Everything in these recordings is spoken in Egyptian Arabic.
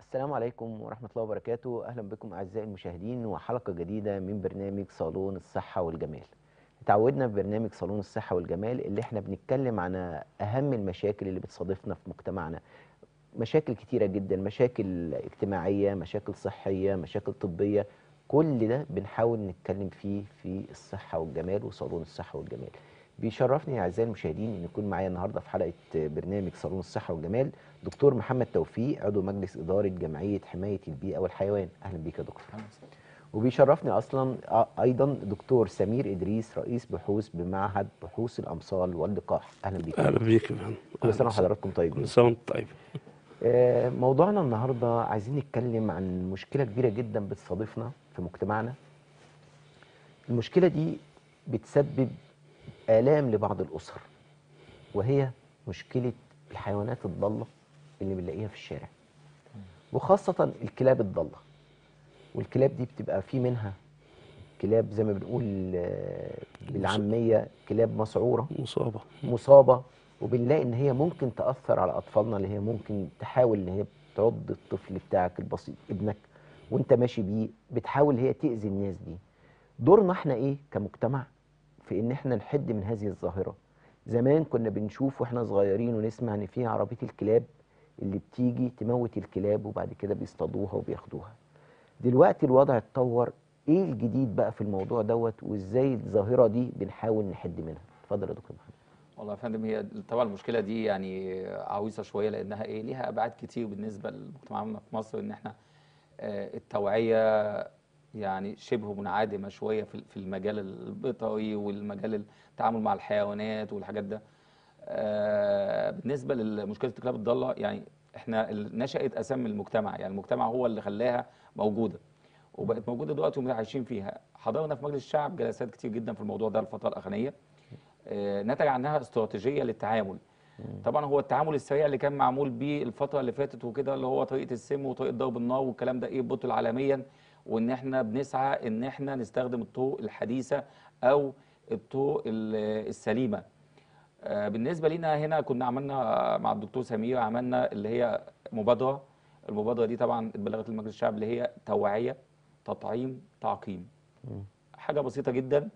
السلام عليكم ورحمة الله وبركاته أهلا بكم أعزائي المشاهدين وحلقة جديدة من برنامج صالون الصحة والجمال اتعودنا في برنامج صالون الصحة والجمال اللي احنا بنتكلم عن أهم المشاكل اللي بتصادفنا في مجتمعنا مشاكل كتيرة جدا مشاكل اجتماعية مشاكل صحية مشاكل طبية كل ده بنحاول نتكلم فيه في الصحة والجمال وصالون الصحة والجمال بيشرفني يا اعزائي المشاهدين ان يكون معايا النهارده في حلقه برنامج صالون الصحه والجمال دكتور محمد توفيق عضو مجلس اداره جمعيه حمايه البيئه والحيوان اهلا بيك يا دكتور وبيشرفني اصلا ايضا دكتور سمير ادريس رئيس بحوث بمعهد بحوث الامصال واللقاح اهلا بيك اهلا بيك يا فندم كل سنه وحضراتكم طيبين كل سنه وانت طيب آه، موضوعنا النهارده عايزين نتكلم عن مشكله كبيره جدا بتصادفنا في مجتمعنا المشكله دي بتسبب آلام لبعض الأسر وهي مشكلة الحيوانات الضالة اللي بنلاقيها في الشارع وخاصة الكلاب الضالة والكلاب دي بتبقى في منها كلاب زي ما بنقول آه، بالعامية كلاب مسعورة مصابه مصابة وبنلاقي ان هي ممكن تأثر على أطفالنا اللي هي ممكن تحاول ان هي تعض الطفل بتاعك البسيط ابنك وانت ماشي بيه بتحاول هي تأذي الناس دي دورنا احنا ايه كمجتمع في ان احنا نحد من هذه الظاهره زمان كنا بنشوف واحنا صغيرين ونسمع ان في عربيه الكلاب اللي بتيجي تموت الكلاب وبعد كده بيصطادوها وبياخدوها دلوقتي الوضع اتطور ايه الجديد بقى في الموضوع دوت وازاي الظاهره دي بنحاول نحد منها اتفضل يا دكتور محمد والله يا فندم هي طبعا المشكله دي يعني عويصه شويه لانها ايه ليها ابعاد كتير بالنسبه لمجتمعنا في مصر ان احنا آه، التوعيه يعني شبه منعدمه شويه في في المجال البيطري والمجال التعامل مع الحيوانات والحاجات ده آه، بالنسبه لمشكله الكلاب الضاله يعني احنا ال- نشأت اسام المجتمع يعني المجتمع هو اللي خلاها موجوده وبقت موجوده دلوقتي وعايشين فيها حضرنا في مجلس الشعب جلسات كتير جدا في الموضوع ده الفتره الاخرانيه آه، نتج عنها استراتيجيه للتعامل طبعا هو التعامل السريع اللي كان معمول بيه الفتره اللي فاتت وكده اللي هو طريقه السم وطريقه ضرب النار والكلام ده ايه بطل عالميا وان احنا بنسعى ان احنا نستخدم الطرق الحديثه او الطرق ال- السليمه آه، بالنسبه لينا هنا كنا عملنا مع الدكتور سمير عملنا اللي هي مبادره المبادره دي طبعا اتبلغت لمجلس الشعب اللي هي توعيه تطعيم تعقيم حاجه بسيطه جدا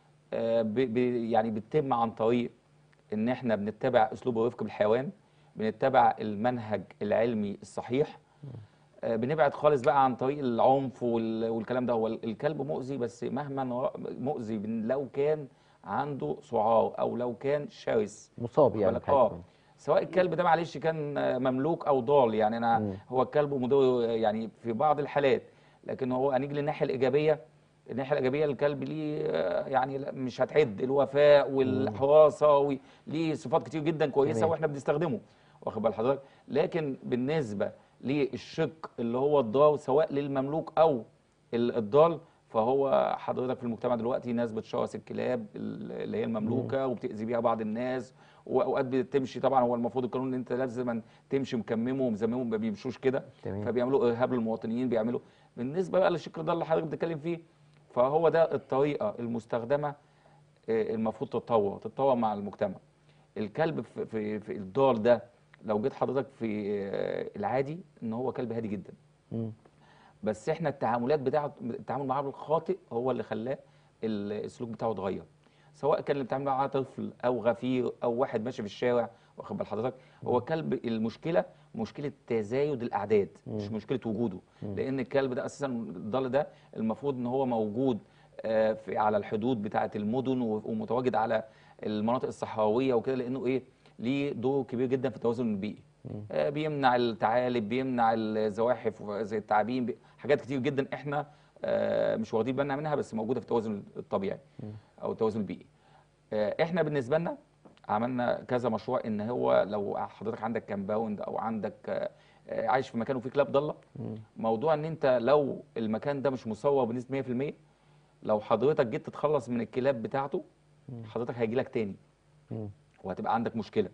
آه، ب- ب- يعني بتتم عن طريق ان احنا بنتبع اسلوب الرفق بالحيوان بنتبع المنهج العلمي الصحيح آه، بنبعد خالص بقى عن طريق العنف وال- والكلام ده هو الكلب مؤذي بس مهما نرا- مؤذي بن- لو كان عنده سعار او لو كان شرس مصاب يعني بالك بحاجة. اه سواء الكلب ده معلش كان آه، مملوك او ضال يعني انا مم. هو الكلب مضر يعني في بعض الحالات لكن هو هنيجي للناحيه الايجابيه الناحيه الايجابيه الكلب ليه آه، يعني لا- مش هتعد الوفاء والحراسه وليه صفات كتير جدا كويسه تمام. واحنا بنستخدمه واخد بال حضرتك لكن بالنسبه للشق اللي هو الضار سواء للمملوك او ال- الضال فهو حضرتك في المجتمع دلوقتي ناس بتشرس الكلاب ال- اللي هي المملوكه وبتاذي بيها بعض الناس واوقات بتمشي طبعا هو المفروض القانون ان انت لازم تمشي مكممه ومزممه ما بيمشوش كده تمام. فبيعملوا ارهاب للمواطنين بيعملوا بالنسبه بقى للشق ده اللي حضرتك بتتكلم فيه فهو ده الطريقه المستخدمه آه، المفروض تتطور تتطور مع المجتمع الكلب في في, في الدار ده لو جيت حضرتك في آه، العادي ان هو كلب هادي جدا مم. بس احنا التعاملات بتاعه التعامل معاه بالخاطئ هو اللي خلاه ال- السلوك بتاعه اتغير سواء كان اللي بتعامل معاه طفل او غفير او واحد ماشي في الشارع واخد بال حضرتك هو الكلب المشكله مشكله تزايد الاعداد مش مشكله وجوده لان الكلب ده اساسا الضال ده المفروض ان هو موجود آه، في على الحدود بتاعه المدن و- ومتواجد على المناطق الصحراويه وكده لانه ايه ليه دور كبير جدا في التوازن البيئي آه، بيمنع الثعالب بيمنع الزواحف زي التعابين بي- حاجات كتير جدا احنا آه، مش واخدين بالنا منها بس موجوده في التوازن الطبيعي او التوازن البيئي آه، احنا بالنسبه لنا عملنا كذا مشروع ان هو لو حضرتك عندك كامباوند او عندك آه، آه، عايش في مكان وفيه كلاب ضاله موضوع ان انت لو المكان ده مش مصور بنسبه 100% لو حضرتك جيت تتخلص من الكلاب بتاعته حضرتك هيجي لك تاني مم. وهتبقى عندك مشكله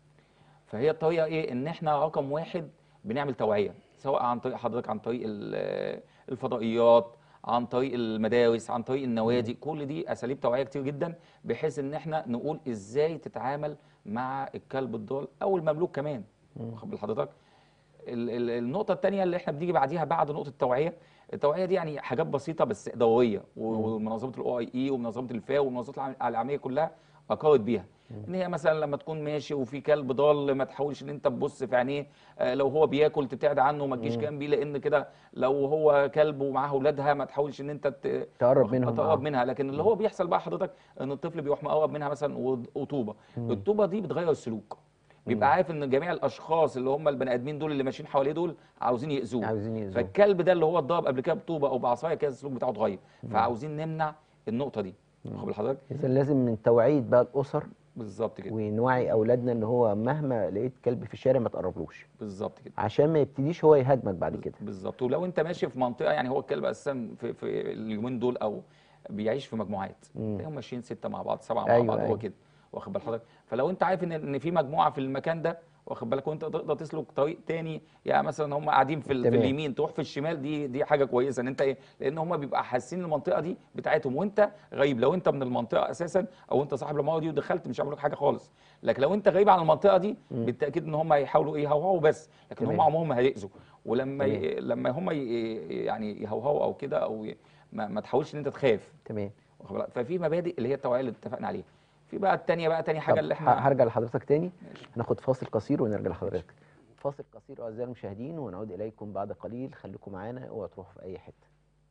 فهي الطريقه ايه ان احنا رقم واحد بنعمل توعيه سواء عن طريق حضرتك عن طريق ال- الفضائيات عن طريق المدارس عن طريق النوادي كل دي اساليب توعيه كتير جدا بحيث ان احنا نقول ازاي تتعامل مع الكلب الضال او المملوك كمان واخد بال حضرتك ال- ال- النقطه الثانيه اللي احنا بنيجي بعديها بعد نقطه التوعيه التوعيه دي يعني حاجات بسيطه بس ضوئيه و- ومنظمه الاو اي اي ومنظمه الفاو والمنظمات العام- العالميه كلها اقرت بيها ان هي مثلا لما تكون ماشي وفي كلب ضال ما تحاولش ان انت تبص في عينيه آه، لو هو بياكل تبتعد عنه وما تجيش جنبيه لان كده لو هو كلب ومعاه اولادها ما تحاولش ان انت ت- تقرب منهم تقرب آه. منها لكن اللي هو بيحصل بقى حضرتك ان الطفل بيروح مقرب منها مثلا وط- وطوبه الطوبه دي بتغير السلوك بيبقى عارف ان جميع الاشخاص اللي هم البني ادمين دول اللي ماشيين حواليه دول عاوزين ياذوه عاوزين يأذوه. فالكلب ده اللي هو اتضرب قبل كده بطوبه او بعصايه كده السلوك بتاعه اتغير فعاوزين نمنع النقطه دي واخد بال حضرتك اذا لازم من توعيه بقى الاسر بالظبط كده ونوعي اولادنا ان هو مهما لقيت كلب في الشارع ما تقربلوش بالظبط كده عشان ما يبتديش هو يهاجمك بعد كده بالظبط ولو انت ماشي في منطقه يعني هو الكلب اساسا في, في اليومين دول او بيعيش في مجموعات تلاقيهم ماشيين سته مع بعض سبعه مع أيوة، بعض هو أيوة. كده واخد بال حضرتك فلو انت عارف ان ان في مجموعه في المكان ده واخد بالك وانت تقدر تسلك طريق تاني يعني مثلا هم قاعدين في, ال- في تمام. اليمين تروح في الشمال دي دي حاجه كويسه ان انت ايه لان هم بيبقى حاسين المنطقه دي بتاعتهم وانت غريب لو انت من المنطقه اساسا او انت صاحب العماره دي ودخلت مش هيعملوا لك حاجه خالص لكن لو انت غريب عن المنطقه دي بالتاكيد ان هم هيحاولوا ايه يهوهوا بس لكن هم تمام. عمرهم ما هيأذوا ولما ي... لما هم ي... يعني يهوهوا او كده او ي... ما... ما تحاولش ان انت تخاف تمام واخد بالك؟ ففي مبادئ اللي هي التوعيه اللي اتفقنا عليها في بقى التانية بقى تاني حاجه طب اللي ه- احنا هرجع لحضرتك تاني هناخد فاصل قصير ونرجع لحضرتك فاصل قصير اعزائي المشاهدين ونعود اليكم بعد قليل خليكم معانا اوعوا تروحوا في اي حته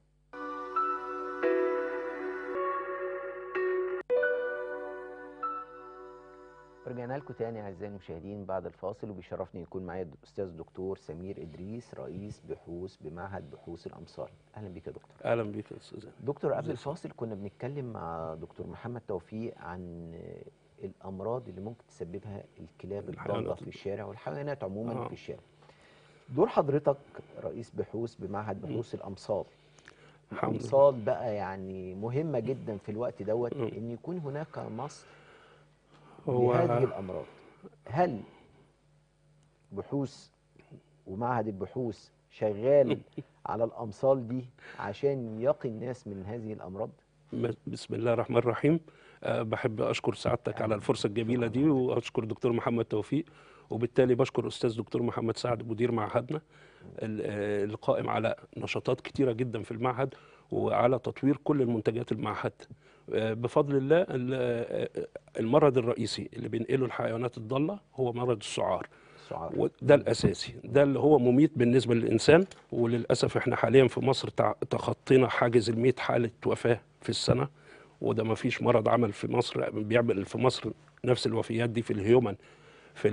رجعنا لكم تاني اعزائي المشاهدين بعد الفاصل وبيشرفني يكون معايا الاستاذ دكتور سمير ادريس رئيس بحوث بمعهد بحوث الامصار اهلا بيك يا دكتور اهلا بيك يا استاذ دكتور قبل الفاصل كنا بنتكلم مع دكتور محمد توفيق عن الامراض اللي ممكن تسببها الكلاب الضاله الحيوانات. في الشارع والحيوانات عموما آه. في الشارع دور حضرتك رئيس بحوث بمعهد بحوث الامصال الحمد لله. الامصال بقى يعني مهمه جدا في الوقت دوت مم. ان يكون هناك مصر هو لهذه الامراض هل بحوث ومعهد البحوث شغال على الامصال دي عشان يقي الناس من هذه الامراض بسم الله الرحمن الرحيم أه بحب اشكر سعادتك على الفرصه الجميله دي واشكر دكتور محمد توفيق وبالتالي بشكر استاذ دكتور محمد سعد مدير معهدنا ال- آه، القائم على نشاطات كتيره جدا في المعهد وعلى تطوير كل المنتجات المعهد آه، بفضل الله ال- آه، المرض الرئيسي اللي بينقله الحيوانات الضاله هو مرض السعار السعار وده الاساسي ده اللي هو مميت بالنسبه للانسان وللاسف احنا حاليا في مصر تع- تخطينا حاجز ال 100 حاله وفاه في السنه وده ما فيش مرض عمل في مصر بيعمل في مصر نفس الوفيات دي في الهيومن في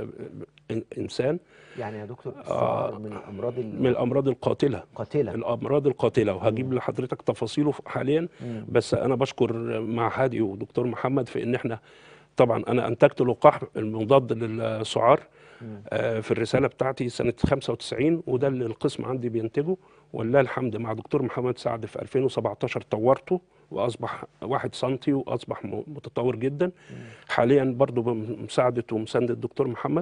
الانسان يعني يا دكتور السعار من الامراض من الامراض القاتله القاتله الامراض القاتله وهجيب لحضرتك تفاصيله حاليا مم. بس انا بشكر معهدي ودكتور محمد في ان احنا طبعا انا انتجت لقاح المضاد للسعار مم. آه، في الرساله بتاعتي سنه 95 وده اللي القسم عندي بينتجه ولله الحمد مع دكتور محمد سعد في 2017 طورته واصبح واحد سنتي واصبح م- متطور جدا حاليا برضو بمساعده ومسانده الدكتور محمد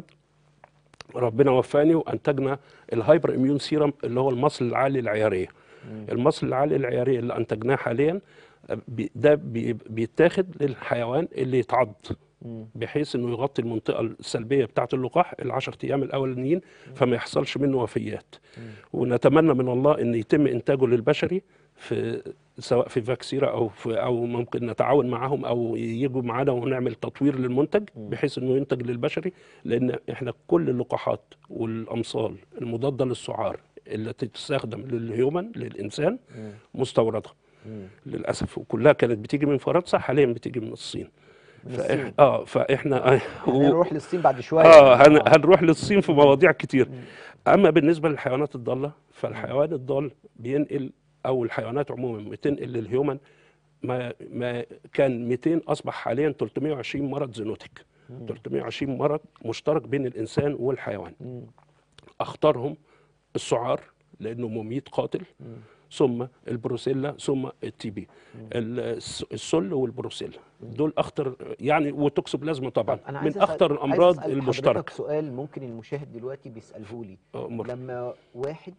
ربنا وفاني وانتجنا الهايبر اميون سيرم اللي هو المصل العالي العياريه المصل العالي العياريه اللي انتجناه حاليا آه، بي- ده بي- بيتاخد للحيوان اللي يتعض مم. بحيث انه يغطي المنطقه السلبيه بتاعه اللقاح العشر ايام الاولانيين فما يحصلش منه وفيات ونتمنى من الله ان يتم انتاجه للبشري في سواء في فاكسيرا او في او ممكن نتعاون معاهم او يجوا معانا ونعمل تطوير للمنتج بحيث انه ينتج للبشري لان احنا كل اللقاحات والامصال المضاده للسعار التي تستخدم للهيومن للانسان مم. مستورده مم. للاسف وكلها كانت بتيجي من فرنسا حاليا بتيجي من الصين من فإح... الصين. اه فاحنا هنروح للصين بعد شويه اه هن... هنروح للصين في مواضيع كتير اما بالنسبه للحيوانات الضاله فالحيوان الضال بينقل او الحيوانات عموما بتنقل للهيومن ما ما كان 200 اصبح حاليا 320 مرض زينوتيك 320 مرض مشترك بين الانسان والحيوان مم. اخطرهم السعار لانه مميت قاتل ثم البروسيلا ثم التي بي الس- السل والبروسيلا دول اخطر يعني وتوكسوبلازما طبعا انا من عايز أسأل- اخطر عايز الامراض أسأل المشتركه حضرتك سؤال ممكن المشاهد دلوقتي بيساله لي آه، مر- لما واحد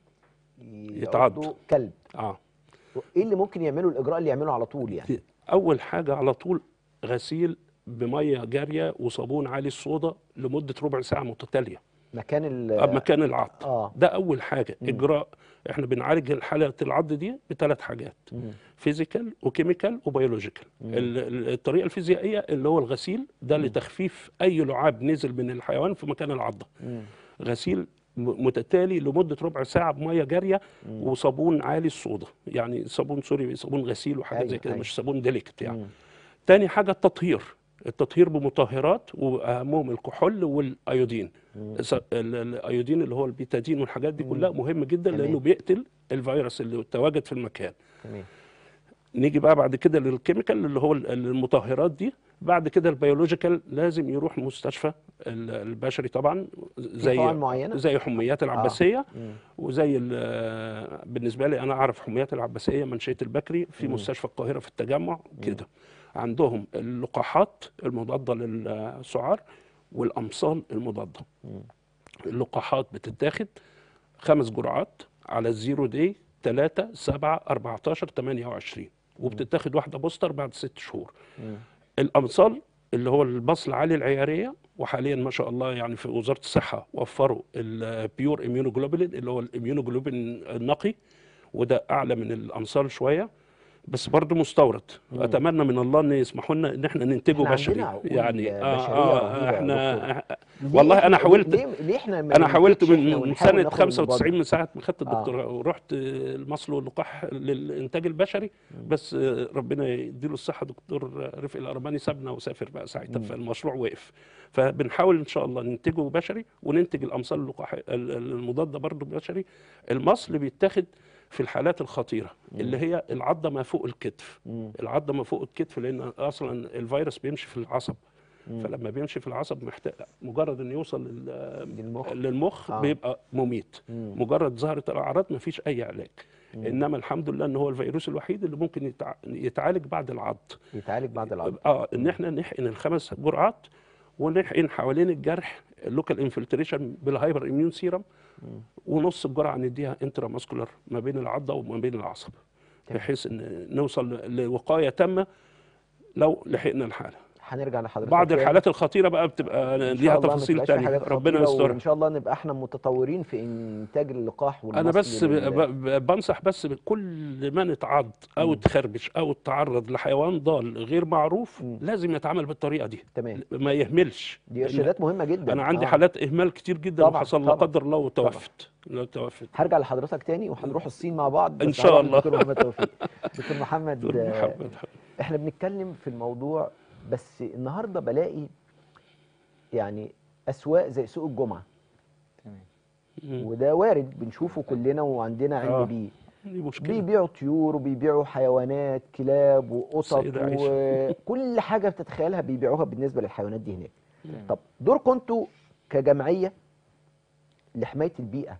يتعض. يعضه كلب اه ايه اللي ممكن يعمله الاجراء اللي يعمله على طول يعني اول حاجه على طول غسيل بميه جاريه وصابون عالي الصودا لمده ربع ساعه متتاليه مكان ال آه، مكان العض اه ده اول حاجه مم. اجراء احنا بنعالج حاله العض دي بثلاث حاجات مم. فيزيكال وكيميكال وبيولوجيكال مم. ال- ال- الطريقه الفيزيائيه اللي هو الغسيل ده مم. لتخفيف اي لعاب نزل من الحيوان في مكان العضه مم. غسيل م- متتالي لمده ربع ساعه بميه جاريه مم. وصابون عالي الصودا يعني صابون سوري صابون غسيل وحاجات أيوة، زي كده أيوة. مش صابون ديليكت يعني مم. تاني حاجه التطهير التطهير بمطهرات واهمهم الكحول والايودين مم. س- ال- الايودين اللي هو البيتادين والحاجات دي مم. كلها مهم جدا تمام. لانه بيقتل الفيروس اللي تواجد في المكان تمام نيجي بقى بعد كده للكيميكال اللي هو ال- المطهرات دي بعد كده البيولوجيكال لازم يروح مستشفى ال- البشري طبعا في زي قواعد معينه زي حميات العباسيه مم. وزي ال- بالنسبه لي انا اعرف حميات العباسيه منشيه البكري في مم. مستشفى القاهره في التجمع كده عندهم اللقاحات المضاده للسعار والامصال المضاده مم. اللقاحات بتتاخد خمس جرعات على الزيرو دي 3 7 14 28 وبتتاخد واحده بوستر بعد ست شهور مم. الامصال اللي هو البصل عالي العياريه وحاليا ما شاء الله يعني في وزاره الصحه وفروا البيور اميونوجلوبولين اللي هو الاميونوجلوبين النقي وده اعلى من الامصال شويه بس برضه مستورد مم. اتمنى من الله ان يسمحوا لنا ان احنا ننتجه إحنا بشري عندنا عقول يعني آه بشرية آه رهيبة يا احنا ليه والله إحنا- أنا حاولت- ليه, ليه احنا ما انا حاولت ننتجش إحنا من ونحاول سنه ناخد 95 المبادرة؟ من ساعه ما خدت آه. الدكتوراه ورحت مصر واللقاح للانتاج البشري بس ربنا يديله الصحه دكتور رفقي الارماني سابنا وسافر بقى ساعتها مم. فالمشروع وقف فبنحاول ان شاء الله ننتجه بشري وننتج الامصال اللقاح ال- ال- المضاده برضه بشري المصل بيتاخد في الحالات الخطيره اللي هي العضه ما فوق الكتف مم. العضه ما فوق الكتف لان اصلا الفيروس بيمشي في العصب مم. فلما بيمشي في العصب محتاج مجرد انه يوصل لل- للمخ للمخ آه. بيبقى مميت مم. مجرد ظهرت الاعراض مفيش اي علاج مم. انما الحمد لله ان هو الفيروس الوحيد اللي ممكن يتع... يتعالج بعد العض يتعالج بعد العض اه ان احنا نحقن الخمس جرعات ونحقن حوالين الجرح اللوكال انفلتريشن بالهايبر اميون سيرم ونص الجرعه نديها انترا ماسكولار ما بين العضه وما بين العصب تمام. بحيث ان نوصل لوقايه تامه لو لحقنا الحاله هنرجع لحضرتك بعض تاني. الحالات الخطيره بقى بتبقى إن شاء ليها الله ما تفاصيل تبقاش في تانية حاجات ربنا خطيرة يسترها وان شاء الله نبقى احنا متطورين في انتاج اللقاح انا والمصل بس ب- لل- ب- ب- بنصح بس بكل من اتعض او اتخربش او اتعرض لحيوان ضال غير معروف مم. لازم يتعامل بالطريقه دي تمام ما يهملش دي لأن ارشادات مهمه جدا انا عندي آه. حالات اهمال كتير جدا طبعاً، وحصل لا طبعاً. قدر الله وتوفت لا توفت هرجع لحضرتك تاني وهنروح الصين مع بعض إن بس شاء هروح الله. لدكتور محمد توفيق دكتور محمد دكتور آه، محمد احنا بنتكلم في الموضوع بس النهارده بلاقي يعني اسواق زي سوق الجمعه تمام مم. وده وارد بنشوفه كلنا وعندنا علم آه. بيه دي مشكله بيبيعوا طيور وبيبيعوا حيوانات كلاب وقطط السيدة عائشة. وكل حاجه بتتخيلها بيبيعوها بالنسبه للحيوانات دي هناك تمام. طب دوركم انتوا كجمعيه لحمايه البيئه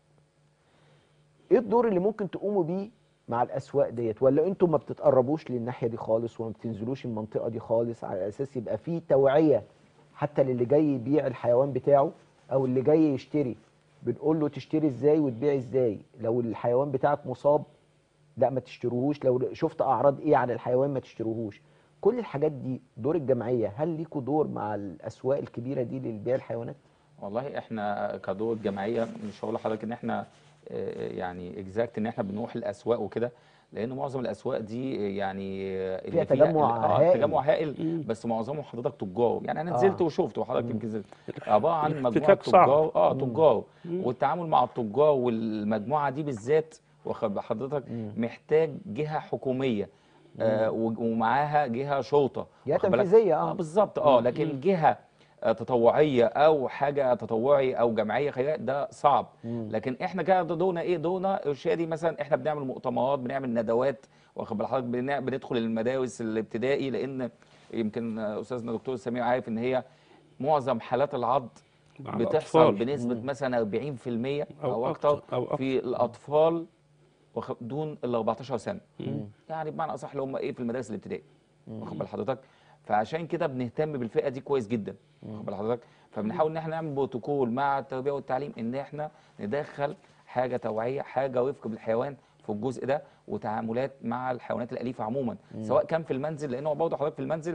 ايه الدور اللي ممكن تقوموا بيه مع الاسواق ديت ولا انتوا ما بتتقربوش للناحيه دي خالص وما بتنزلوش المنطقه دي خالص على اساس يبقى في توعيه حتى للي جاي يبيع الحيوان بتاعه او اللي جاي يشتري بنقول له تشتري ازاي وتبيع ازاي لو الحيوان بتاعك مصاب لا ما تشتروهوش لو شفت اعراض ايه على الحيوان ما تشتروهوش كل الحاجات دي دور الجمعيه هل ليكوا دور مع الاسواق الكبيره دي للبيع الحيوانات والله احنا كدور جمعيه مش هقول لحضرتك ان احنا آه، يعني اكزاكت ان احنا بنروح الاسواق وكده لان معظم الاسواق دي يعني آه، اللي فيها تجمع آه، هائل. تجمع هائل مم. بس معظمه حضرتك تجار يعني انا آه. نزلت وشفت وحضرتك يمكن نزلت عباره عن مجموعه الاحتكاك صعب. تجار اه مم. تجار مم. والتعامل مع التجار والمجموعه دي بالذات واخد بال حضرتك مم. محتاج جهه حكوميه آه و- ومعاها جهه شرطه جهه واخد بالك؟ تنفيذيه اه اه بالظبط اه لكن جهه آه، تطوعيه او حاجه تطوعي او جمعيه خيريه ده صعب مم. لكن احنا كده دورنا ايه دورنا ارشادي مثلا احنا بنعمل مؤتمرات بنعمل ندوات واخد بال حضرتك بنع- بندخل المدارس الابتدائي لان يمكن آه، استاذنا دكتور سمير عارف ان هي معظم حالات العض مع بتحصل الأطفال. بنسبه مم. مثلا 40% أو او أكتر، اكتر أو أكتر. في الاطفال واخد- دون ال 14 سنه مم. يعني بمعنى اصح اللي هم ايه في المدارس الابتدائي واخد بال حضرتك فعشان كده بنهتم بالفئه دي كويس جدا واخد بال حضرتك فبنحاول ان احنا نعمل بروتوكول مع التربيه والتعليم ان احنا ندخل حاجه توعيه حاجه وفق بالحيوان في الجزء ده وتعاملات مع الحيوانات الاليفه عموما سواء كان في المنزل لانه برضه حضرتك في المنزل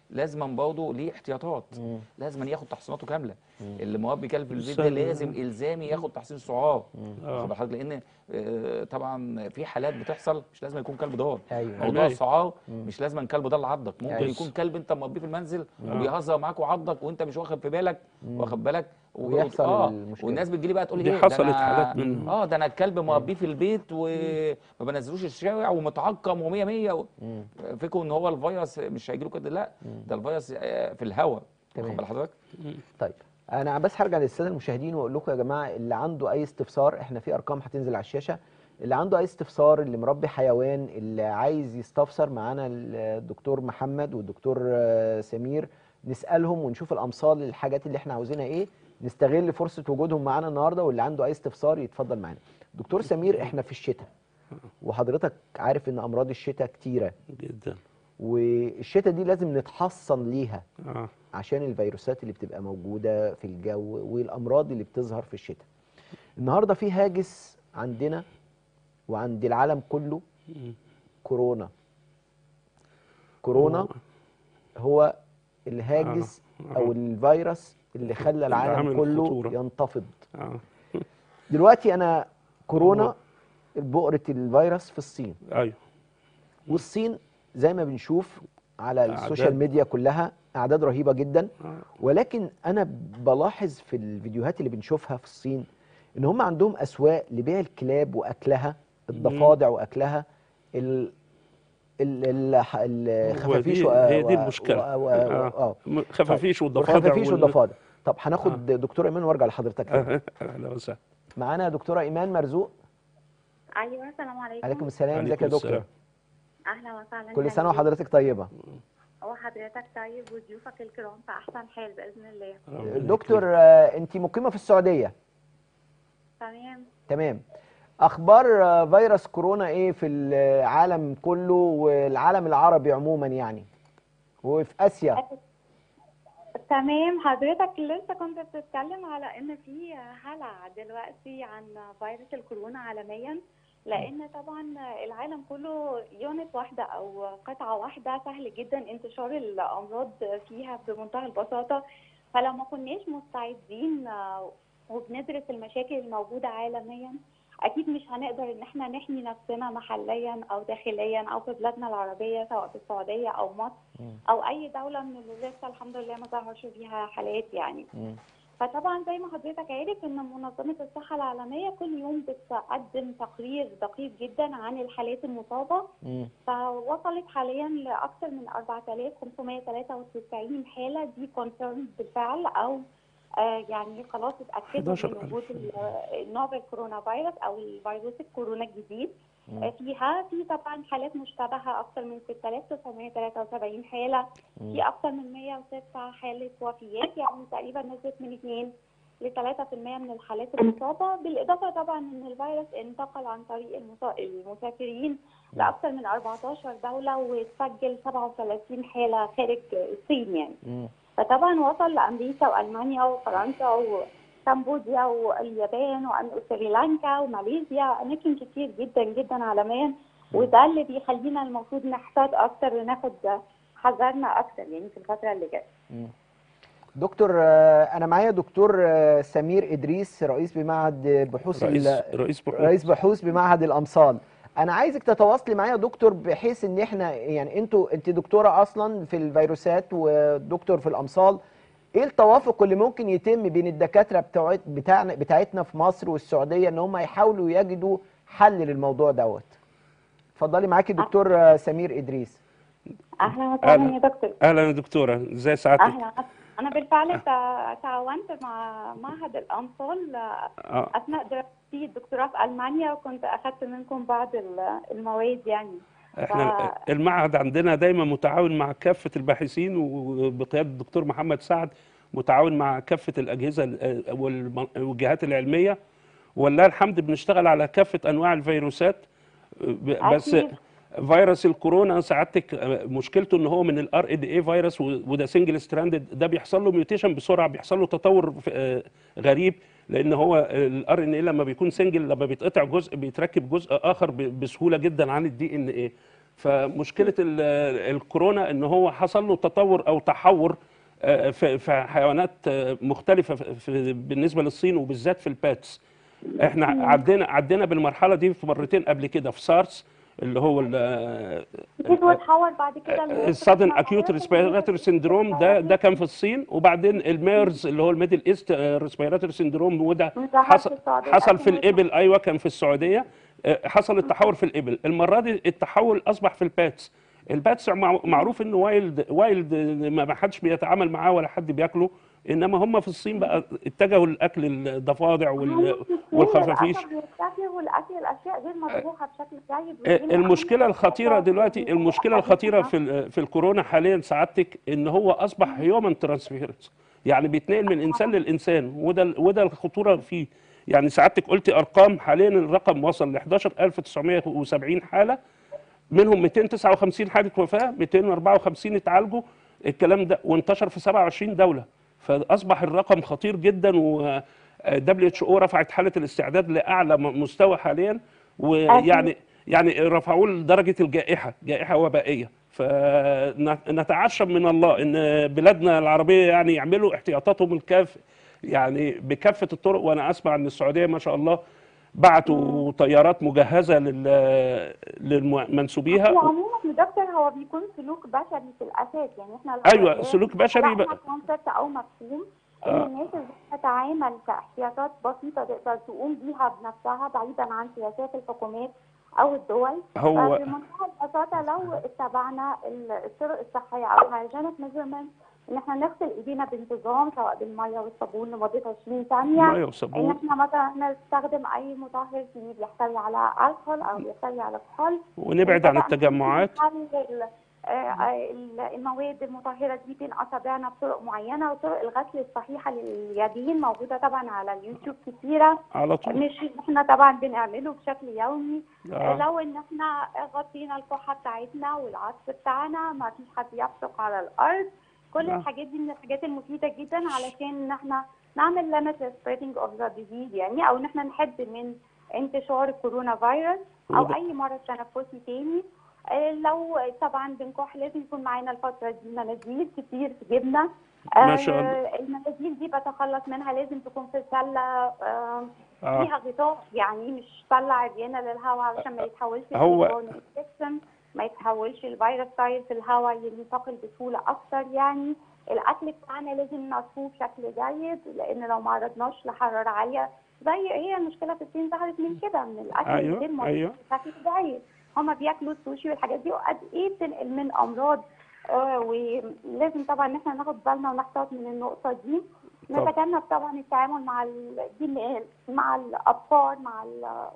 لازم برضه ليه احتياطات مم. لازم ياخد تحصيناته كامله مم. اللي مواد بيكلف في البيت ده السنة. لازم الزامي ياخد تحصين سعار آه. واخد بالك لان آه، طبعا في حالات بتحصل مش لازم يكون كلب ضال ايوه موضوع عناية. السعار مم. مش لازم كلب ضال عضك ممكن أيوة. يكون كلب انت مربيه في المنزل آه. وبيهزر معاك وعضك وانت مش واخد في بالك مم. واخد بالك و- ويحصل اه المشكلة. والناس بتجي لي بقى تقول دي ايه ده حصلت أنا- حالات منهم. اه ده انا الكلب مربيه في البيت وما بنزلوش الشارع ومتعقم و100 100 مم. فكروا ان هو الفيروس مش هيجي له كده لا ده الفيروس آه، في الهواء تمام. واخد بال حضرتك طيب انا بس هرجع للساده المشاهدين واقول لكم يا جماعه اللي عنده اي استفسار احنا في ارقام هتنزل على الشاشه اللي عنده اي استفسار اللي مربي حيوان اللي عايز يستفسر معانا الدكتور محمد والدكتور آه، سمير نسالهم ونشوف الامثال للحاجات اللي احنا عاوزينها ايه نستغل فرصه وجودهم معانا النهارده واللي عنده اي استفسار يتفضل معانا دكتور سمير احنا في الشتاء وحضرتك عارف ان امراض الشتاء كتيره جدا والشتاء دي لازم نتحصن ليها اه عشان الفيروسات اللي بتبقى موجودة في الجو والأمراض اللي بتظهر في الشتاء النهاردة في هاجس عندنا وعند العالم كله مم. كورونا كورونا هو الهاجس آه. أو الفيروس اللي خلى العالم عامل كله خطورة. ينتفض اه دلوقتي أنا كورونا هو- بؤرة الفيروس في الصين ايوه والصين زي ما بنشوف على أعداد. السوشيال ميديا كلها أعداد رهيبة جدا آه. ولكن انا بلاحظ في الفيديوهات اللي بنشوفها في الصين ان هم عندهم اسواق لبيع الكلاب واكلها الضفادع واكلها ال ال ال الخفافيش ودي- و- هي دي و- المشكلة. و- و- آه. اه م- خفافيش طيب، والضفادع والخفافيش وال- والضفادع طب هناخد دكتوره ايمان وارجع لحضرتك تاني. آه، اهلا وسهلا معانا دكتوره ايمان مرزوق ايوه السلام عليكم عليكم السلام ازيك يا عليكم دكتور السلام. اهلا وسهلا كل سنه يعني وحضرتك طيبه وحضرتك طيب وضيوفك الكرام في احسن حال باذن الله ربنا دكتور يكرمك. آه، انت مقيمه في السعوديه تمام تمام اخبار آه، فيروس كورونا ايه في العالم كله والعالم العربي عموما يعني وفي اسيا تمام حضرتك لسه كنت بتتكلم على ان في هلع دلوقتي عن فيروس الكورونا عالميا لان طبعا العالم كله يونت واحده او قطعه واحده سهل جدا انتشار الامراض فيها بمنتهى البساطه فلو ما كناش مستعدين آه، وبندرس المشاكل الموجوده عالميا اكيد مش هنقدر ان احنا نحمي نفسنا محليا او داخليا او في بلادنا العربيه سواء في السعوديه او مصر او اي دوله من اللي لسه الحمد لله ما ظهرش فيها حالات يعني مم. فطبعا زي ما حضرتك عارف ان منظمه الصحه العالميه كل يوم بتقدم تقرير دقيق جدا عن الحالات المصابه مم. فوصلت حاليا لاكثر من 4593 حاله دي كونفيرم بالفعل او آه يعني خلاص اتاكدوا من 11,000. وجود ال- النوفل كورونا فيروس او الفيروس الكورونا الجديد مم. آه فيها في طبعا حالات مشتبهه اكثر من 6973 حاله في اكثر من 106 حاله وفيات يعني تقريبا نسبه من 2 ل 3% من الحالات المصابه بالاضافه طبعا ان الفيروس انتقل عن طريق المسا- المسافرين لاكثر من 14 دوله وتسجل 37 حاله خارج الصين يعني مم. فطبعا وصل لامريكا والمانيا وفرنسا وكمبوديا واليابان وسريلانكا وماليزيا اماكن كتير جدا جدا عالميا وده اللي بيخلينا المفروض نحتاط اكتر وناخد حذرنا اكتر يعني في الفتره اللي جايه دكتور آه، انا معايا دكتور آه، سمير ادريس رئيس بمعهد بحوث رئيس ال- رئيس بحوث رئيس بحوث بمعهد الامصال انا عايزك تتواصلي معايا يا دكتور بحيث ان احنا يعني انتوا انت دكتوره اصلا في الفيروسات ودكتور في الامصال ايه التوافق اللي ممكن يتم بين الدكاتره بتوع بتاعنا بتاعتنا في مصر والسعوديه ان هم يحاولوا يجدوا حل للموضوع دوت اتفضلي معاكي دكتور آه، سمير ادريس اهلا وسهلا أهلا. يا دكتور اهلا يا دكتوره ازي سعادتك اهلا انا بالفعل تع- تعاونت مع معهد الامصال آه. اثناء دراستي الدكتوراه في المانيا وكنت اخذت منكم بعض ال- المواد يعني احنا المعهد عندنا دايما متعاون مع كافه الباحثين وبقياده الدكتور محمد سعد متعاون مع كافه الاجهزه ال- والم- والجهات العلميه ولله الحمد بنشتغل على كافه انواع الفيروسات ب- بس أكيد. فيروس الكورونا سعادتك آه، مشكلته ان هو من الار ان اي فيروس و- وده سنجل ستراندد ده بيحصل له ميوتيشن بسرعه بيحصل له تطور في- آه، غريب لان هو الار ان اي لما بيكون سنجل لما بيتقطع جزء بيتركب جزء اخر ب- بسهوله جدا عن الدي ان ايه فمشكله ال- الكورونا ان هو حصل له تطور او تحور آه، في في حيوانات آه، مختلفه في- في بالنسبه للصين وبالذات في الباتس احنا عدينا عدينا بالمرحله دي في مرتين قبل كده في سارس اللي هو ال- اكيد واتحول بعد كده السادن اكيوت ريسبيراتوري سندروم ده ده كان في الصين وبعدين الميرز اللي هو الميدل ايست ريسبيراتوري سندروم وده ظهر في حصل السعودية حصل في 2012. الابل ايوه كان في السعوديه آه، حصل التحول في الابل المره دي التحول اصبح في الباتس الباتس مع- معروف انه وايلد وايلد ما ما حدش بيتعامل معاه ولا حد بياكله انما هم في الصين بقى اتجهوا لاكل الضفادع وال- والخفافيش بيتاكلوا الاكل الاشياء غير مطبوخه بشكل جيد آه، ودي من المشكله أهم الخطيره الخطوات دلوقتي اللي المشكله إحنا الخطيره بنعملها. في ال- في الكورونا حاليا سعادتك ان هو اصبح هيومن ترانسفيرنس يعني بيتنقل من انسان للانسان وده ال- وده الخطوره فيه يعني سعادتك قلتي ارقام حاليا الرقم وصل ل 11970 حاله منهم 259 حاله وفاه 254 اتعالجوا الكلام ده وانتشر في 27 دوله فاصبح الرقم خطير جدا و دبليو اتش او رفعت حاله الاستعداد لاعلى م- مستوى حاليا ويعني يعني رفعوه لدرجه الجائحه جائحه وبائيه فنتعشم من الله ان بلادنا العربيه يعني يعملوا احتياطاتهم الكاف يعني بكافه الطرق وانا اسمع ان السعوديه ما شاء الله بعتوا طيارات مجهزه لل لمنسوبيها هو عموما يا دكتور هو بيكون سلوك بشري في الاساس يعني احنا لو أيوة، لو سلوك بشري خلقنا بقى. كونسبت او مفهوم ان آه. الناس ازاي تتعامل كاحتياطات بسيطه تقدر تقوم بيها بنفسها بعيدا عن سياسات الحكومات او الدول هو فبمنتهى البساطه لو اتبعنا ال- الطرق الصحيه او الهايجينيك ميجرمنت ان احنا نغسل ايدينا بانتظام سواء بالميه والصابون لمده 20 ثانيه ميه ان وصابون احنا مثلا نستخدم اي مطهر فيه بيحتوي على الكحول او بيحتوي على كحول ونبعد عن طبعاً التجمعات نحلل آه، آه، المواد المطهره دي بين اصابعنا بطرق معينه وطرق الغسل الصحيحه لليدين موجوده طبعا على اليوتيوب كتيره على طول مش احنا طبعا بنعمله بشكل يومي آه. لو ان احنا غطينا الكحه بتاعتنا والعطف بتاعنا ما فيش حد يبصق على الارض كل آه. الحاجات دي من الحاجات المفيده جدا علشان ان احنا نعمل limit spreading of the disease يعني او ان احنا نحد من انتشار الكورونا فيروس او وده- اي مرض تنفسي تاني آه، لو طبعا بنكح لازم يكون معانا الفتره دي مناديل كتير في جيبنا ما شاء الله. آه، المناديل دي بتخلص منها لازم تكون في سله آه، آه. فيها غطاء يعني مش طلع عريانه للهواء علشان ما يتحولش هو- infection ما يتحولش الفيروس طاير في الهواء ينتقل بسهوله اكتر يعني الاكل بتاعنا لازم نصفوه بشكل جيد لان لو ما عرضناش لحراره عاليه زي هي المشكله في الصين ظهرت من كده من الاكل أيوة، الغير مظبوط أيوة. بشكل جيد هما بياكلوا السوشي والحاجات دي وقد ايه بتنقل من امراض آه ولازم طبعا ان احنا ناخد بالنا ونحتاط من النقطه دي طب. نتجنب طبعا التعامل مع ال... دي مع الابقار مع ال-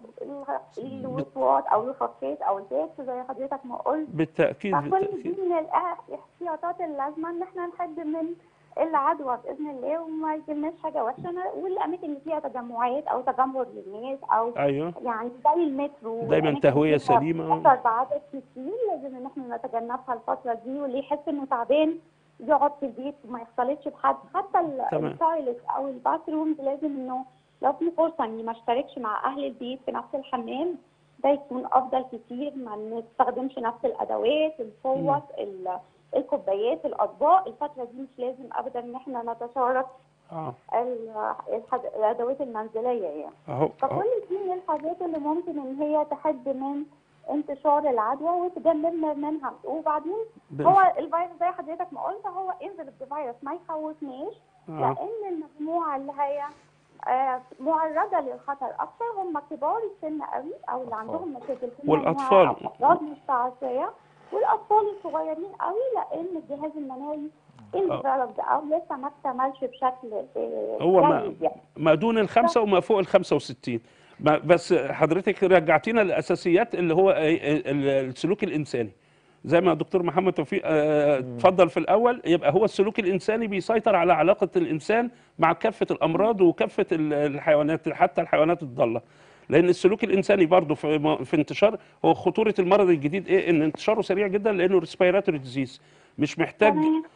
ال- الوسواط او الخفات او البيت زي حضرتك ما قلت بالتاكيد فكل بالتاكيد دي من الاحتياطات اللازمه ان احنا نحد من العدوى باذن الله وما يجيلناش حاجه وحشه والاماكن اللي فيها تجمعات او تجمهر للناس او ايوه يعني زي المترو دايما والأماكن تهويه فيها سليمه بتأثر بعدد كتير لازم ان احنا نتجنبها الفتره دي واللي يحس انه تعبان يقعد في البيت وما يختلطش بحد حتى ال- تمام. التويلت او الباثرومز لازم انه لو في فرصه اني ما اشتركش مع اهل البيت في نفس الحمام ده يكون افضل كتير ما نستخدمش نفس الادوات الفوط ال- الكوبايات الاطباق الفتره دي مش لازم ابدا ان احنا نتشارك اه ال- الحد- الادوات المنزليه يعني اهو فكل اهو دي من الحاجات اللي ممكن ان هي تحد من انتشار العدوى وتجنبنا منها وبعدين ب- هو الفيروس زي حضرتك ما قلت هو انزل فيروس ما يخوفناش آه. لان المجموعه اللي هي آه، معرضه للخطر اكثر هم كبار السن قوي او اللي عندهم مشاكل في المناعة والأطفال. أو امراض مستعصيه والاطفال الصغيرين قوي لان الجهاز المناعي انفلوبد او لسه ما اكتملش بشكل آه، هو ما جيد يعني. ما دون الخمسة وما فوق ال 65 ما- بس حضرتك رجعتينا للاساسيات اللي هو ال- ال- السلوك الانساني زي ما دكتور محمد توفيق آه، اتفضل في الاول يبقى هو السلوك الانساني بيسيطر على علاقه الانسان مع كافه الامراض وكافه ال- الحيوانات حتى الحيوانات الضاله لان السلوك الانساني برضه في م- في انتشار هو خطوره المرض الجديد ايه ان انتشاره سريع جدا لانه ريسبيراتوري ديزيز مش محتاج تمام.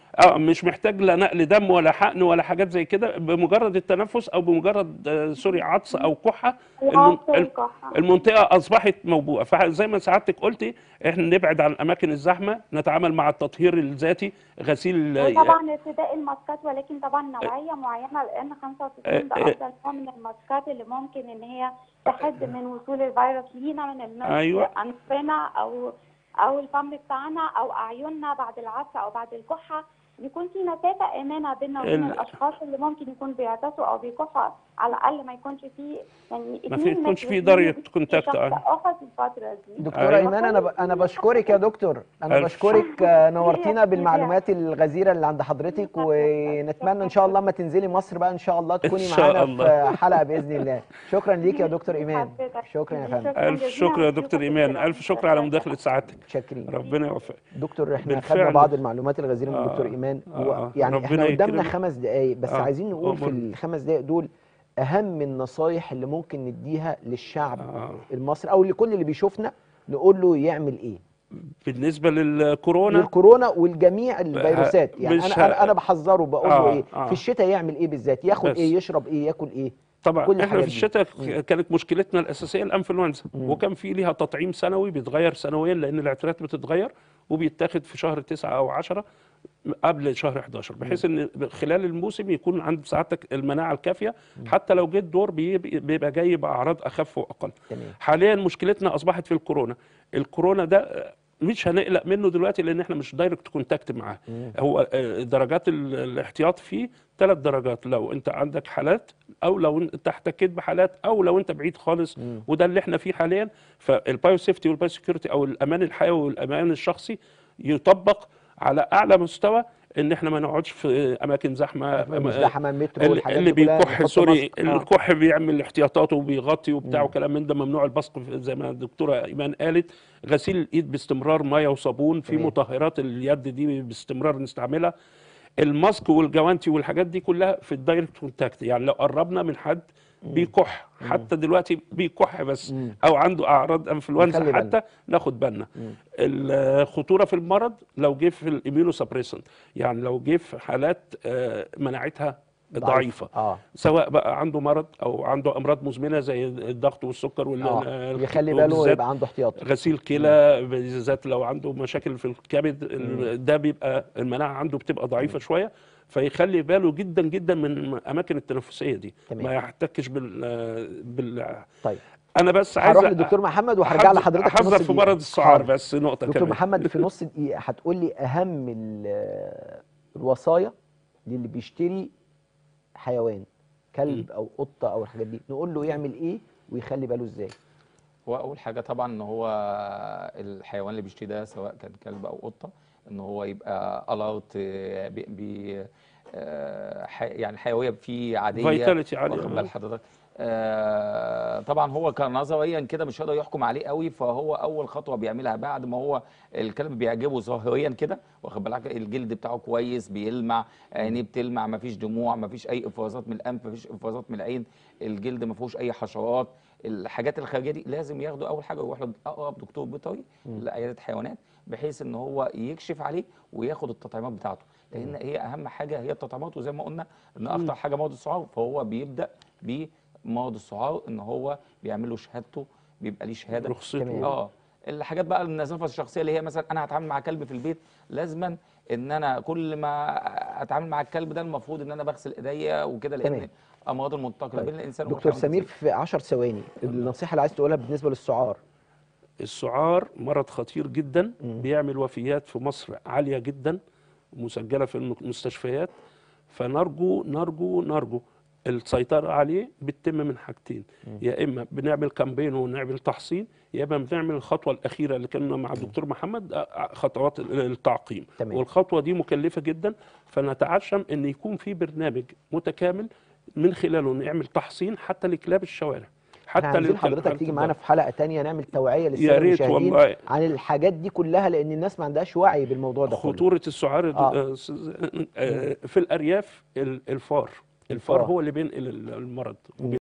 اه مش محتاج لا نقل دم ولا حقن ولا حاجات زي كده بمجرد التنفس او بمجرد آه، سوري عطس او كحه المن- العطس الم- والكحة. المنطقه اصبحت موبوءه فزي ما سعادتك قلتي احنا نبعد عن الاماكن الزحمه نتعامل مع التطهير الذاتي غسيل آه، وطبعا ارتداء الماسكات ولكن طبعا نوعيه معينه لان 95 ده آه، آه. افضل نوع من الماسكات اللي ممكن ان هي تحد من وصول الفيروس لينا من المس أيوة. انفنا او او الفم بتاعنا او اعيننا بعد العطس او بعد الكحه يكون في مسافه امنه بيننا وبين ال- الاشخاص اللي ممكن يكون بيعطسوا او بيكحوا على الاقل ما يكونش في يعني ما اتنين في- يكونش متر في بين درجة كونتاكت، شخص آه. اخر في الفتره دي دكتورة أيوة. إيمان أنا ب... أنا بشكرك يا دكتور أنا ألف بشكرك آه، نورتينا هي بالمعلومات الغزيرة اللي عند حضرتك ونتمنى إن شاء الله ما تنزلي مصر بقى إن شاء الله تكوني شاء معانا الله. في حلقة بإذن الله شكرا ليك يا دكتور إيمان شكرا يا فندم الف شكر يا دكتور ايمان الف شكر على مداخله سعادتك شاكرين ربنا يوفقك دكتور احنا بالفعل. خدنا بعض المعلومات الغزيره من آه، دكتور ايمان آه، هو آه. يعني ربنا احنا قدامنا يكرمك. خمس دقائق بس آه، عايزين نقول في أمرني. الخمس دقائق دول اهم النصايح اللي ممكن نديها للشعب آه. المصري او لكل اللي بيشوفنا نقول له يعمل ايه بالنسبه للكورونا للكورونا والجميع الفيروسات يعني مش انا ه- انا انا بحذره بقول له آه، ايه آه. في الشتاء يعمل ايه بالذات ياخد بس. ايه يشرب ايه ياكل ايه طبعا كل احنا الحاجات في دي. الشتاء كانت مشكلتنا الاساسيه الانفلونزا مم. وكان في ليها تطعيم سنوي بيتغير سنويا لان الاعتراضات بتتغير وبيتاخد في شهر 9 او 10 قبل شهر 11 بحيث ان خلال الموسم يكون عند سعادتك المناعه الكافيه حتى لو جه الدور بي- بيبقى جاي باعراض اخف واقل تمام حاليا مشكلتنا اصبحت في الكورونا الكورونا ده مش هنقلق منه دلوقتي لان احنا مش دايركت كونتاكت معاه مم. هو آه، درجات ال- الاحتياط فيه ثلاث درجات لو انت عندك حالات او لو انت احتكيت بحالات او لو انت بعيد خالص مم. وده اللي احنا فيه حاليا فالبايو سيفتي والبايو سكيورتي او الامان الحيوي والامان الشخصي يطبق على اعلى مستوى ان احنا ما نقعدش في اماكن زحمه مزدحمه مترو اللي, والحاجات اللي دي كلها بيكح نحط سوري ماسك. آه. الكح بيعمل احتياطاته وبيغطي وبتاع مم. وكلام من ده ممنوع البصق في- زي ما الدكتوره ايمان قالت غسيل الايد باستمرار ميه وصابون في تمام. مطهرات اليد دي باستمرار نستعملها الماسك والجوانتي والحاجات دي كلها في الدايركت كونتاكت يعني لو قربنا من حد بيكح حتى دلوقتي بيكح بس مم. او عنده اعراض نخلي انفلونزا بالنا. حتى ناخد بالنا مم. الخطوره في المرض لو جه في الاميونو سبريسنت يعني لو جه في حالات آه، مناعتها ضعيفه اه سواء بقى عنده مرض او عنده امراض مزمنه زي الضغط والسكر وال اه آه، يخلي باله وبالذات يبقى عنده احتياط غسيل كلى بالذات لو عنده مشاكل في الكبد ال- ده بيبقى المناعه عنده بتبقى ضعيفه شويه فيخلي باله جدا جدا من الاماكن التنفسيه دي تمام. ما يحتكش بال بال طيب انا بس عايز هروح للدكتور محمد وهرجع أحذر- لحضرتك في نص احذر في دقيقة. مرض السعار حاضر. بس نقطه دكتور كمان محمد في نص دقيقة هتقول لي أهم ال- الوصايا للي بيشتري حيوان كلب أو قطة أو الحاجات دي نقول له يعمل إيه ويخلي باله إزاي هو اول حاجه طبعا ان هو الحيوان اللي بيشتري ده سواء كان كلب او قطه ان هو يبقى الارت بي بي آه، حي- يعني حيويه فيه عاديه Vitality عالية. واخد بال حضرتك آه، طبعا هو كان نظريا كده مش هيقدر يحكم عليه قوي فهو اول خطوه بيعملها بعد ما هو الكلب بيعجبه ظاهريا كده واخد بالك الجلد بتاعه كويس بيلمع عينيه بتلمع ما فيش دموع ما فيش اي افرازات من الانف ما فيش افرازات من العين الجلد ما فيهوش اي حشرات الحاجات الخارجيه دي لازم ياخدوا اول حاجه يروح لاقرب دكتور بيطري لعياده حيوانات بحيث ان هو يكشف عليه وياخد التطعيمات بتاعته لان هي اهم حاجه هي التطعيمات وزي ما قلنا ان اخطر حاجه مرض السعار فهو بيبدا بمرض السعار ان هو بيعمل له شهادته بيبقى ليه شهاده رخصته تمام. اه الحاجات بقى النظافه الشخصيه اللي هي مثلا انا هتعامل مع كلب في البيت لازما ان انا كل ما اتعامل مع الكلب ده المفروض ان انا بغسل ايديا وكده لان تمام. امراض المنتقله طيب. بين الانسان دكتور والحيوان سمير كتير. في 10 ثواني النصيحة اللي عايز تقولها بالنسبة للسعار السعار مرض خطير جدا مم. بيعمل وفيات في مصر عالية جدا مسجلة في المستشفيات فنرجو نرجو نرجو السيطرة عليه بتتم من حاجتين يا إما بنعمل كامبين ونعمل تحصين يا إما بنعمل الخطوة الأخيرة اللي كنا مع الدكتور محمد آه، آه، خطوات التعقيم تمام. والخطوة دي مكلفة جدا فنتعشم أن يكون في برنامج متكامل من خلاله نعمل تحصين حتى لكلاب الشوارع احنا حتى عايزين للكلاب- حضرتك تيجي حتى معانا الضرب. في حلقة تانية نعمل توعية يا للسادة ريت المشاهدين والله عن الحاجات دي كلها لأن الناس ما عندهاش وعي بالموضوع ده كله خطورة السعار آه. آه. في الأرياف ال- الفار الفار. الفار هو اللي بينقل المرض